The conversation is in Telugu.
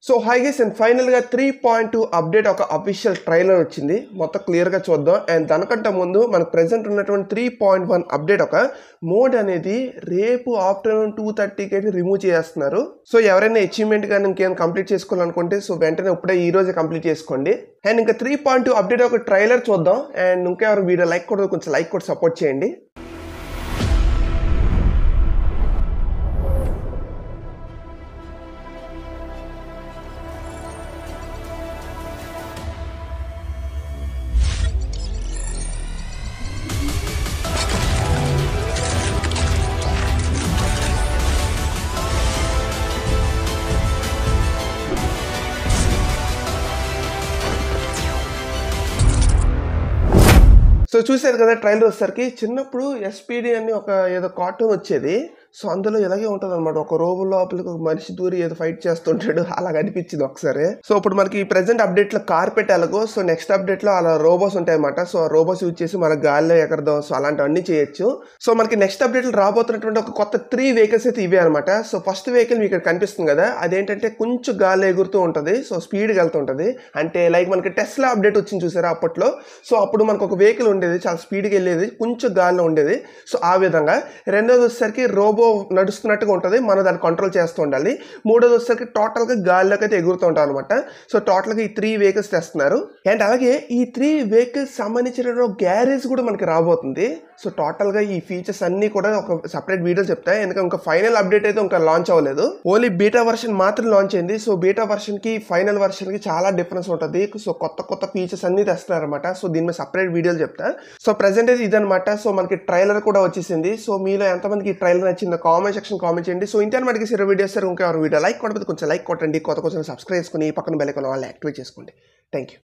సో హైగేస్ అండ్ ఫైనల్గా త్రీ పాయింట్ టూ అప్డేట్ ఒక అఫీషియల్ ట్రైలర్ వచ్చింది మొత్తం క్లియర్గా చూద్దాం అండ్ దానికంటే ముందు మనకు ప్రెసెంట్ ఉన్నటువంటి త్రీ పాయింట్ వన్ అప్డేట్ ఒక మోడ్ అనేది రేపు ఆఫ్టర్నూన్ టూ థర్టీకి అయితే రిమూవ్ చేస్తున్నారు సో ఎవరైనా అచీవ్మెంట్ కానీ ఇంకేం కంప్లీట్ చేసుకోవాలనుకుంటే సో వెంటనే ఇప్పుడే ఈ రోజే కంప్లీట్ చేసుకోండి అండ్ ఇంకా త్రీ పాయింట్ టూ అప్డేట్ ఒక ట్రైలర్ చూద్దాం అండ్ ఇంకా ఎవరు వీడియో లైక్ కూడా కొంచెం లైక్ కూడా సపోర్ట్ చేయండి సో చూసారు కదా ట్రైలర్ వచ్చేసరికి చిన్నప్పుడు ఎస్పీడి అని ఒక ఏదో కార్టూన్ వచ్చేది సో అందులో ఇలాగే ఉంటుంది అనమాట ఒక రోబో లోపలికి ఒక మనిషి దూరి ఏదో ఫైట్ చేస్తుంటాడు అలా అనిపించింది ఒకసారి సో ఇప్పుడు మనకి ప్రెసెంట్ అప్డేట్ లో కార్పెట్ ఎలాగో సో నెక్స్ట్ అప్డేట్ లో అలా రోబోస్ ఉంటాయి అనమాట సో ఆ రోబోస్ యూజ్ చేసి మన గాల్లో ఎగరదాం సో అలాంటివన్నీ చేయొచ్చు సో మనకి నెక్స్ట్ అప్డేట్ లో రాబోతున్నటువంటి ఒక కొత్త త్రీ వెహికల్స్ అయితే ఇవే అనమాట సో ఫస్ట్ వెహికల్ మీకు ఇక్కడ కనిపిస్తుంది కదా అదేంటంటే కొంచెం గాల్లో ఎగురుతూ ఉంటుంది సో స్పీడ్గా వెళ్తూ ఉంటుంది అంటే లైక్ మనకి టెస్లా అప్డేట్ వచ్చింది చూసారా అప్పట్లో సో అప్పుడు మనకు ఒక వెహికల్ ఉండేది చాలా స్పీడ్గా వెళ్ళేది కొంచెం గాల్లో ఉండేది సో ఆ విధంగా రెండోది వచ్చేసరికి రోబో నడుస్తున్నట్టుగా ఉంటుంది మనం దాన్ని కంట్రోల్ చేస్తూ ఉండాలి మూడోది వచ్చేసరికి టోటల్గా గాల్లోకి అయితే ఎగురుతూ ఉంటాం అనమాట సో టోటల్గా ఈ త్రీ వెహికల్స్ తెస్తున్నారు అండ్ అలాగే ఈ త్రీ వెహికల్స్ సంబంధించిన గ్యారేజ్ కూడా మనకి రాబోతుంది సో టోటల్గా ఈ ఫీచర్స్ అన్నీ కూడా ఒక సపరేట్ వీడియో చెప్తాయి ఎందుకంటే ఇంకా ఫైనల్ అప్డేట్ అయితే ఇంకా లాంచ్ అవ్వలేదు ఓన్లీ బీటా వర్షన్ మాత్రం లాంచ్ అయింది సో బీటా వర్షన్కి ఫైనల్ వర్షన్కి చాలా డిఫరెన్స్ ఉంటుంది సో కొత్త కొత్త ఫీచర్స్ అన్ని తెస్తున్నారు అనమాట సో దీని మీద సపరేట్ వీడియోలు చెప్తా సో ప్రెసెంట్ అయితే ఇదనమాట సో మనకి ట్రైలర్ కూడా వచ్చేసింది సో మీలో ఎంతమందికి ఈ ట్రైలర్ నచ్చిందో కామెంట్ సెక్షన్ కామెంట్ చేయండి సో ఇంటర్ మనకి సిరో వీడియోస్ ఇంకా వీడియో లైక్ కొట్టకపోతే కొంచెం లైక్ కొట్టండి కొత్త కొంచెం సబ్స్క్రైబ్ చేసుకుని ఈ పక్కన బెల్ ఐకాన్ వాళ్ళు యాక్టివేట్ చేసుకోండి థ్యాంక్ యూ